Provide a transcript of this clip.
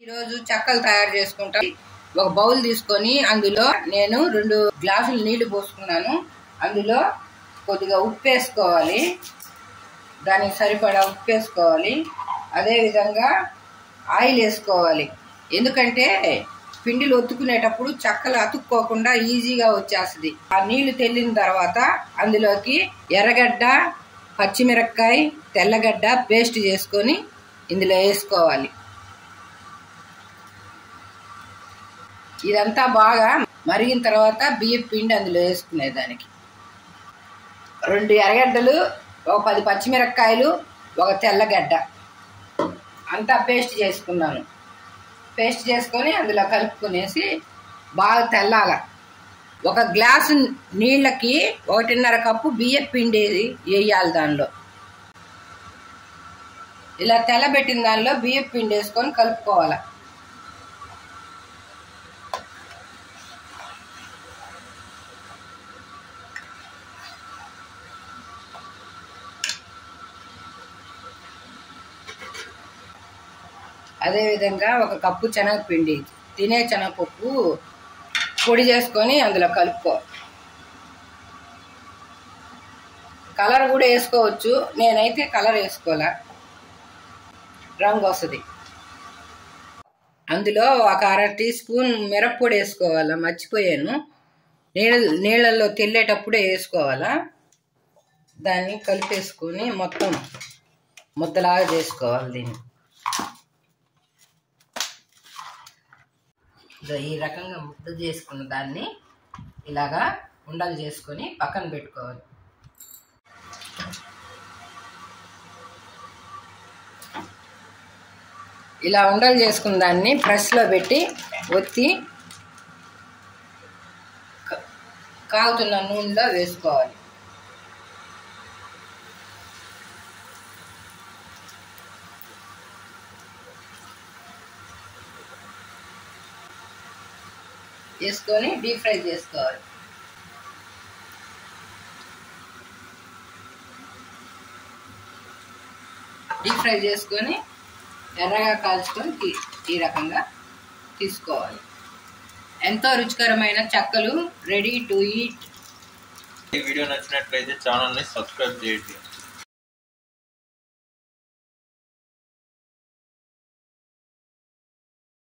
ఈరోజు చెక్కలు తయారు చేసుకుంటాం ఒక బౌల్ తీసుకొని అందులో నేను రెండు గ్లాసులు నీళ్లు పోసుకున్నాను అందులో కొద్దిగా ఉప్పు వేసుకోవాలి దానికి సరిపడా ఉప్పు వేసుకోవాలి అదేవిధంగా ఆయిల్ వేసుకోవాలి ఎందుకంటే పిండిలు ఒత్తుకునేటప్పుడు చక్కలు అతుక్కోకుండా ఈజీగా వచ్చేస్తుంది ఆ నీళ్లు తెల్లిన తర్వాత అందులోకి ఎర్రగడ్డ పచ్చిమిరపకాయ తెల్లగడ్డ పేస్ట్ చేసుకొని ఇందులో వేసుకోవాలి ఇదంతా బాగా మరిగిన తర్వాత బియ్యం పిండి అందులో వేసుకునేదానికి రెండు ఎర్రగడ్డలు ఒక పది పచ్చిమిరపకాయలు ఒక తెల్లగడ్డ అంతా పేస్ట్ చేసుకున్నాను పేస్ట్ చేసుకొని అందులో కలుపుకునేసి బాగా తెల్లాల ఒక గ్లాసు నీళ్ళకి ఒకటిన్నర కప్పు బియ్యం పిండి వేయాలి దానిలో ఇలా తెల్లబెట్టిన దానిలో బియ్యం పిండి వేసుకొని కలుపుకోవాలి అదేవిధంగా ఒక కప్పు శనగపిండి తినే శనగపప్పు పొడి చేసుకొని అందులో కలుపుకో కలర్ కూడా వేసుకోవచ్చు నేనైతే కలర్ వేసుకోలే రంగు వస్తుంది అందులో ఒక అర టీ స్పూన్ మిరప్పొడి వేసుకోవాలా మర్చిపోయాను నీళ్ళ నీళ్ళల్లో తెల్లేటప్పుడే వేసుకోవాలా దాన్ని కలిపేసుకొని మొత్తం ముద్దలాగా చేసుకోవాలి దీన్ని ఇదో ఈ రకంగా ముద్ద చేసుకున్న దాన్ని ఇలాగా ఉండలు చేసుకొని పక్కన పెట్టుకోవాలి ఇలా ఉండలు చేసుకున్న దాన్ని ప్రెస్లో పెట్టి ఒత్తి క- కాగుతున్న నూనెలో వేసుకోవాలి వేసుకొని డీప్ ఫ్రై చేసుకోవాలి డీప్ ఫ్రై చేసుకొని ఎర్రగా కాల్చుకొని తీ- ఈ రకంగా తీసుకోవాలి ఎంతో రుచికరమైన చెక్కలు రెడీ టు ఈట్ ఈ వీడియో నచ్చినట్లయితే ఛానల్ని సబ్స్క్రైబ్ చేయండి